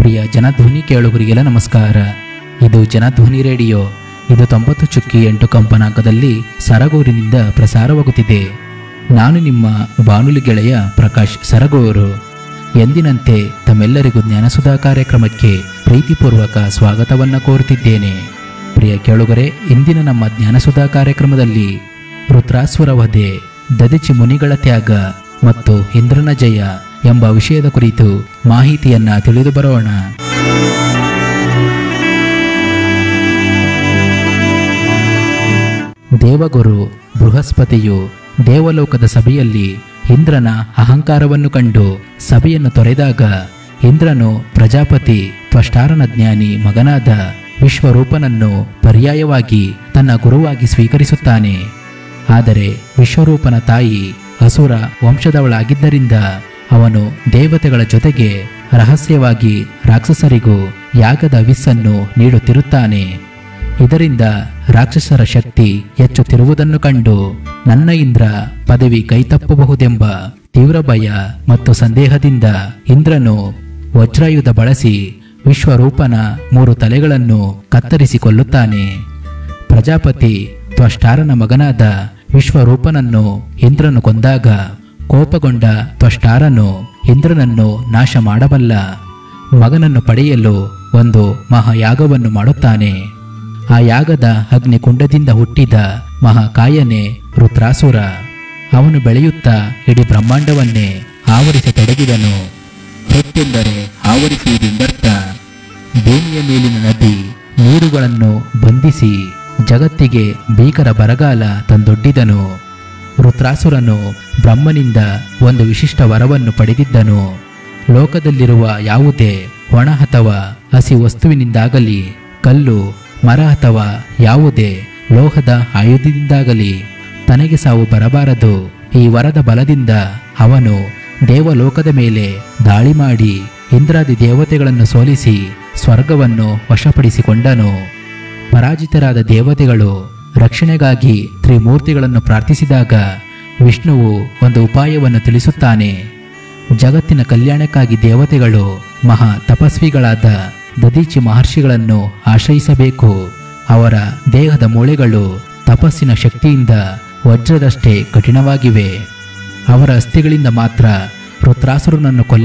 ಪ್ರಿಯ ಜನಧ್ವನಿ ಕೇಳುಗರಿಗೆಲ್ಲ ನಮಸ್ಕಾರ ಇದು ಜನಧ್ವನಿ ರೇಡಿಯೋ ಇದು ತೊಂಬತ್ತು ಚುಕ್ಕಿ ಎಂಟು ಕಂಪನಾಂಕದಲ್ಲಿ ಸರಗೂರಿನಿಂದ ಪ್ರಸಾರವಾಗುತ್ತಿದೆ ನಾನು ನಿಮ್ಮ ಬಾನುಲಿ ಗೆಳೆಯ ಪ್ರಕಾಶ್ ಸರಗೂರು ಎಂದಿನಂತೆ ತಮ್ಮೆಲ್ಲರಿಗೂ ಜ್ಞಾನಸುಧಾ ಕಾರ್ಯಕ್ರಮಕ್ಕೆ ಪ್ರೀತಿಪೂರ್ವಕ ಸ್ವಾಗತವನ್ನು ಕೋರುತ್ತಿದ್ದೇನೆ ಪ್ರಿಯ ಕೇಳುಗರೆ ಇಂದಿನ ನಮ್ಮ ಜ್ಞಾನಸುಧಾ ಕಾರ್ಯಕ್ರಮದಲ್ಲಿ ರುದ್ರಾಸುರ ವಧೆ ದದಿಚಿ ಮುನಿಗಳ ತ್ಯಾಗ ಮತ್ತು ಇಂದ್ರನ ಜಯ ಎಂಬ ವಿಷಯದ ಕುರಿತು ಮಾಹಿತಿಯನ್ನ ತಿಳಿದು ಬರೋಣ ದೇವಗುರು ಬೃಹಸ್ಪತಿಯು ದೇವಲೋಕದ ಸಭೆಯಲ್ಲಿ ಇಂದ್ರನ ಅಹಂಕಾರವನ್ನು ಕಂಡು ಸಭೆಯನ್ನು ತೊರೆದಾಗ ಇಂದ್ರನು ಪ್ರಜಾಪತಿ ತ್ವಷ್ಟಾರನ ಜ್ಞಾನಿ ಮಗನಾದ ವಿಶ್ವರೂಪನನ್ನು ಪರ್ಯಾಯವಾಗಿ ತನ್ನ ಗುರುವಾಗಿ ಸ್ವೀಕರಿಸುತ್ತಾನೆ ಆದರೆ ವಿಶ್ವರೂಪನ ತಾಯಿ ಅಸುರ ವಂಶದವಳಾಗಿದ್ದರಿಂದ ಅವನು ದೇವತೆಗಳ ಜೊತೆಗೆ ರಹಸ್ಯವಾಗಿ ರಾಕ್ಷಸರಿಗೂ ಯಾಗದ ವಿಸ್ಸನ್ನು ನೀಡುತ್ತಿರುತ್ತಾನೆ ಇದರಿಂದ ರಾಕ್ಷಸರ ಶಕ್ತಿ ಹೆಚ್ಚುತ್ತಿರುವುದನ್ನು ಕಂಡು ನನ್ನ ಇಂದ್ರ ಪದವಿ ಕೈತಪ್ಪಬಹುದೆಂಬ ತೀವ್ರ ಭಯ ಮತ್ತು ಸಂದೇಹದಿಂದ ಇಂದ್ರನು ವಜ್ರಾಯುಧ ಬಳಸಿ ವಿಶ್ವರೂಪನ ಮೂರು ತಲೆಗಳನ್ನು ಕತ್ತರಿಸಿ ಕೊಲ್ಲುತ್ತಾನೆ ಪ್ರಜಾಪತಿ ತ್ವಷ್ಟಾರನ ಮಗನಾದ ವಿಶ್ವರೂಪನನ್ನು ಇಂದ್ರನು ಕೊಂದಾಗ ಕೋಪಗೊಂಡ ತ್ವಷ್ಟಾರನು ಇಂದ್ರನನ್ನು ನಾಶ ಮಾಡಬಲ್ಲ ಮಗನನ್ನು ಪಡೆಯಲು ಒಂದು ಮಹಾಯಾಗವನ್ನು ಮಾಡುತ್ತಾನೆ ಆ ಯಾಗದ ಅಗ್ನಿಕುಂಡದಿಂದ ಹುಟ್ಟಿದ ಮಹಾಕಾಯನೇ ರುದ್ರಾಸುರ ಅವನು ಬೆಳೆಯುತ್ತಾ ಇಡೀ ಬ್ರಹ್ಮಾಂಡವನ್ನೇ ಆವರಿಸತೊಡಗಿದನು ಹೊತ್ತೆಂದರೆ ಆವರಿಸುವುದೆಂದರ್ಥ ಭೂಮಿಯ ಮೇಲಿನ ನದಿ ನೀರುಗಳನ್ನು ಬಂಧಿಸಿ ಜಗತ್ತಿಗೆ ಭೀಕರ ಬರಗಾಲ ತಂದೊಡ್ಡಿದನು ರುದ್ರಾಸುರನು ಬ್ರಹ್ಮನಿಂದ ಒಂದು ವಿಶಿಷ್ಟ ವರವನ್ನು ಪಡೆದಿದ್ದನು ಲೋಕದಲ್ಲಿರುವ ಯಾವುದೇ ಒಣ ಅಥವಾ ಹಸಿ ವಸ್ತುವಿನಿಂದಾಗಲಿ ಕಲ್ಲು ಮರ ಅಥವಾ ಯಾವುದೇ ಲೋಹದ ಆಯುಧದಿಂದಾಗಲಿ ತನಗೆ ಸಾವು ಬರಬಾರದು ಈ ವರದ ಬಲದಿಂದ ಅವನು ದೇವಲೋಕದ ಮೇಲೆ ದಾಳಿ ಮಾಡಿ ಇಂದ್ರಾದಿ ದೇವತೆಗಳನ್ನು ಸೋಲಿಸಿ ಸ್ವರ್ಗವನ್ನು ವಶಪಡಿಸಿಕೊಂಡನು ಪರಾಜಿತರಾದ ದೇವತೆಗಳು ರಕ್ಷಣೆಗಾಗಿ ತ್ರಿಮೂರ್ತಿಗಳನ್ನು ಪ್ರಾರ್ಥಿಸಿದಾಗ ವಿಷ್ಣುವು ಒಂದು ಉಪಾಯವನ್ನು ತಿಳಿಸುತ್ತಾನೆ ಜಗತ್ತಿನ ಕಲ್ಯಾಣಕ್ಕಾಗಿ ದೇವತೆಗಳು ಮಹಾ ತಪಸ್ವಿಗಳಾದ ದದೀಚಿ ಮಹರ್ಷಿಗಳನ್ನು ಆಶ್ರಯಿಸಬೇಕು ಅವರ ದೇಹದ ಮೂಳೆಗಳು ತಪಸ್ಸಿನ ಶಕ್ತಿಯಿಂದ ವಜ್ರದಷ್ಟೇ ಕಠಿಣವಾಗಿವೆ ಅವರ ಅಸ್ಥಿಗಳಿಂದ ಮಾತ್ರ ರುದ್ರಾಸುರನನ್ನು ಕೊಲ್ಲ